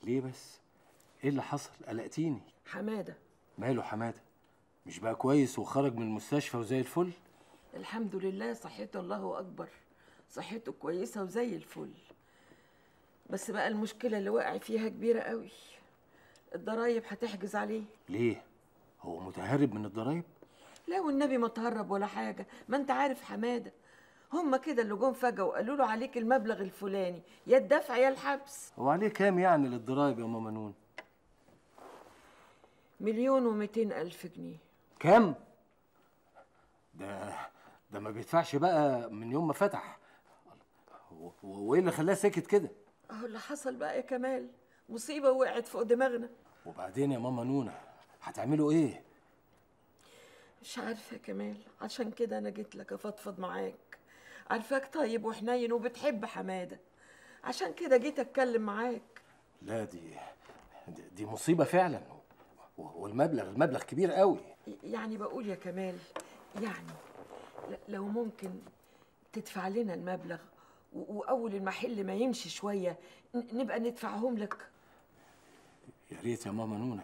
ليه بس ايه اللي حصل قلقتيني حماده ماله حماده مش بقى كويس وخرج من المستشفى وزي الفل الحمد لله صحته الله اكبر صحته كويسه وزي الفل بس بقى المشكله اللي وقع فيها كبيره قوي الضرايب هتحجز عليه ليه هو متهرب من الضرايب لا والنبي ما تهرب ولا حاجه ما انت عارف حماده هما كده اللي جم فجاه وقالوا له عليك المبلغ الفلاني يا الدفع يا الحبس هو عليه كام يعني للضرايب يا ماما نون مليون ومئتين الف جنيه كام ده ده ما بيدفعش بقى من يوم ما فتح هو- هو- وايه اللي خلاه سكت كده اهو اللي حصل بقى يا كمال مصيبه وقعت فوق دماغنا وبعدين يا ماما نونه هتعملوا ايه مش عارفه يا كمال عشان كده انا جيت لك افضفض معاك عارفاك طيب وحنين وبتحب حماده عشان كده جيت اتكلم معاك لا دي دي, دي مصيبه فعلا و- والمبلغ المبلغ كبير قوي يعني بقول يا كمال يعني ل- لو ممكن تدفع لنا المبلغ و- واول المحل ما يمشي شويه ن- نبقى ندفعهم لك يا ريت يا ماما نونه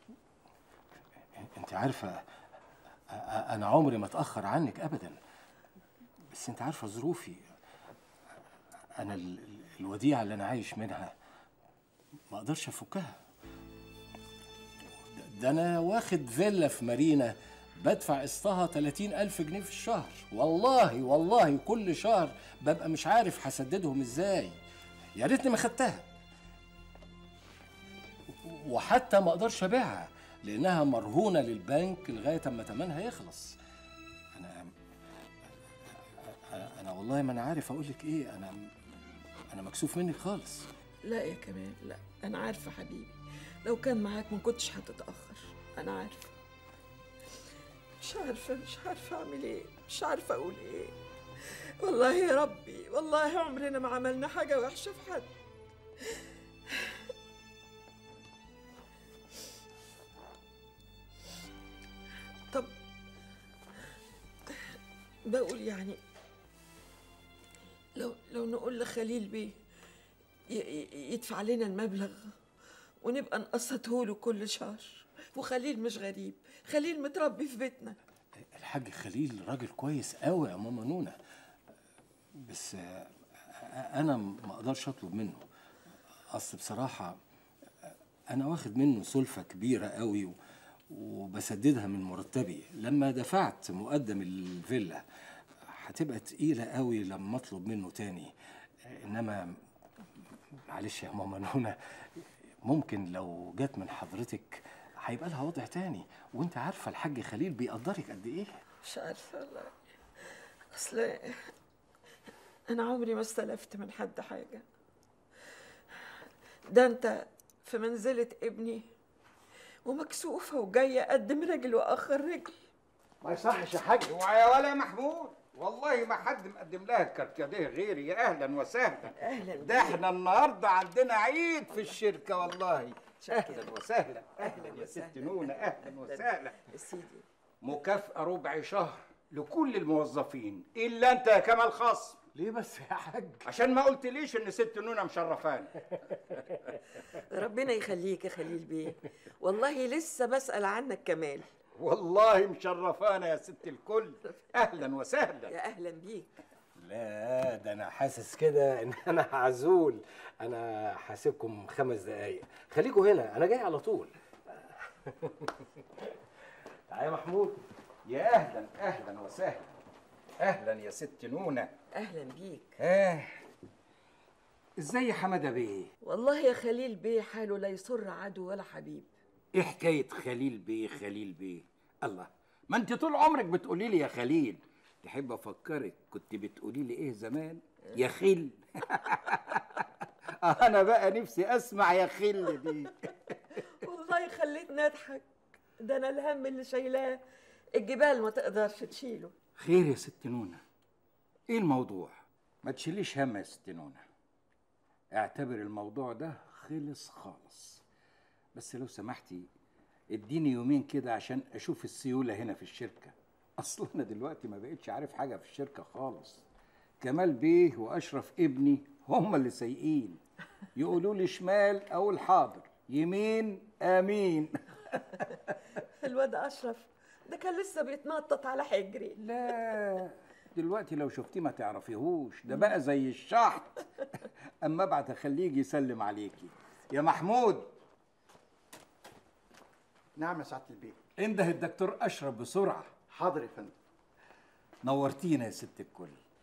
انت عارفه أ- أ- انا عمري ما اتاخر عنك ابدا بس انت عارفه ظروفي انا ال- ال- الوديعه اللي انا عايش منها ما اقدرش افكها ده- ده انا واخد فيلا في مارينا بدفع قسطها 30 ألف جنيه في الشهر والله والله كل شهر ببقى مش عارف هسددهم ازاي يا ريتني ما خدتها وحتى ما اقدرش ابيعها لانها مرهونه للبنك لغايه اما تمنها يخلص انا انا, أنا والله ما انا عارف اقول لك ايه انا انا مكسوف منك خالص لا يا كمال لا انا عارفه حبيبي لو كان معاك ما كنتش هتتاخر انا عارفه مش عارفه مش عارفه اعمل ايه مش عارفه اقول ايه والله يا ربي والله عمرنا ما عملنا حاجه وحشه في حد طب بقول يعني لو لو نقول لخليل بيه ي- ي- يدفع لنا المبلغ ونبقى نقسطه له كل شهر وخليل مش غريب خليل متربي في بيتنا الحاج خليل راجل كويس قوي يا ماما نونا بس آه، انا ما اقدرش اطلب منه اصل بصراحه انا واخد منه سلفه كبيره قوي و- وبسددها من مرتبي لما دفعت مقدم الفيلا هتبقى تقيله قوي لما اطلب منه تاني انما معلش يا ماما نونا ممكن لو جت من حضرتك هيبقى لها وضع تاني وانت عارفه الحاج خليل بيقدرك قد ايه مش عارفه والله اصل انا عمري ما استلفت من حد حاجه ده انت في منزله ابني ومكسوفه وجايه اقدم رجل واخر رجل ما يصحش يا حاج اوعى يا ولا محمود والله ما حد مقدم لها الكركديه غيري يا اهلا وسهلا اهلا ده احنا النهارده عندنا عيد في الشركه والله اهلا وسهلا اهلا يا ست نونه اهلا وسهلا يا سيدي مكافاه ربع شهر لكل الموظفين الا انت يا كمال خصم ليه بس يا حاج عشان ما قلتليش ان ست نونه مشرفاني ربنا يخليك يا خليل بيه والله لسه بسأل عنك كمال والله مشرفانا يا ست الكل اهلا وسهلا يا اهلا بيك لا ده انا حاسس كده ان انا عزول انا هسيبكم خمس دقايق خليكوا هنا انا جاي على طول تعالى يا محمود يا اهلا اهلا وسهلا اهلا يا ست نونه اهلا بيك اه ازاي حماده بيه والله يا خليل بيه حاله لا يسر عدو ولا حبيب ايه حكايه خليل بيه خليل بيه الله ما انت طول عمرك بتقولي لي يا خليل تحب افكرك كنت بتقولي لي ايه زمان يا خل انا بقى نفسي اسمع يا خل دي والله خليتني اضحك ده انا الهم اللي شايلاه الجبال ما تقدرش تشيله خير يا ست نونه ايه الموضوع ما تشيليش هم يا ست نونه اعتبر الموضوع ده خلص خالص بس لو سمحتي اديني يومين كده عشان اشوف السيوله هنا في الشركه اصلا انا دلوقتي ما بقتش عارف حاجه في الشركه خالص كمال بيه واشرف ابني هم اللي سايقين يقولوا لي شمال او الحاضر يمين امين الواد اشرف ده كان لسه بيتنطط على حجري لا دلوقتي لو شفتيه ما تعرفيهوش ده بقى زي الشحط اما ابعت اخليه يجي يسلم عليكي يا محمود نعم يا سعاده البيت انده الدكتور اشرف بسرعه حاضر يا فندم نورتينا يا ست الكل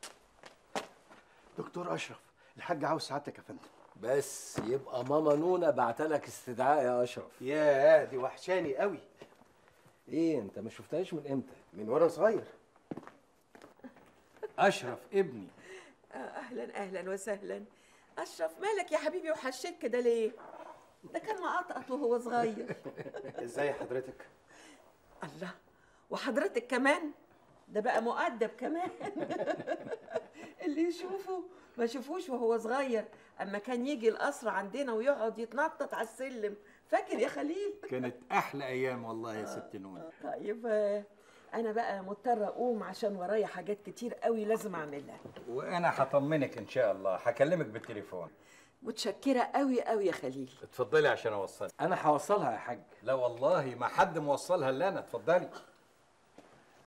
دكتور اشرف الحاج عاوز سعادتك يا فندم بس يبقى ماما نونا بعتلك استدعاء يا اشرف ياه دي وحشاني قوي ايه انت ما شفتهاش من امتى من وانا صغير اشرف ابني آه، اهلا اهلا وسهلا اشرف مالك يا حبيبي وحشيت كده ليه ده كان مقطقط وهو صغير ازاي حضرتك الله وحضرتك كمان ده بقى مؤدب كمان اللي يشوفه ما شافوش وهو صغير اما كان يجي القصر عندنا ويقعد يتنطط على السلم فاكر يا خليل كانت احلى ايام والله يا ست نونا طيب آه، انا بقى مضطره اقوم عشان ورايا حاجات كتير قوي لازم اعملها وانا هطمنك ان شاء الله هكلمك بالتليفون متشكره قوي قوي يا خليل اتفضلي عشان اوصلك انا هوصلها يا حاج لا والله ما حد موصلها الا انا اتفضلي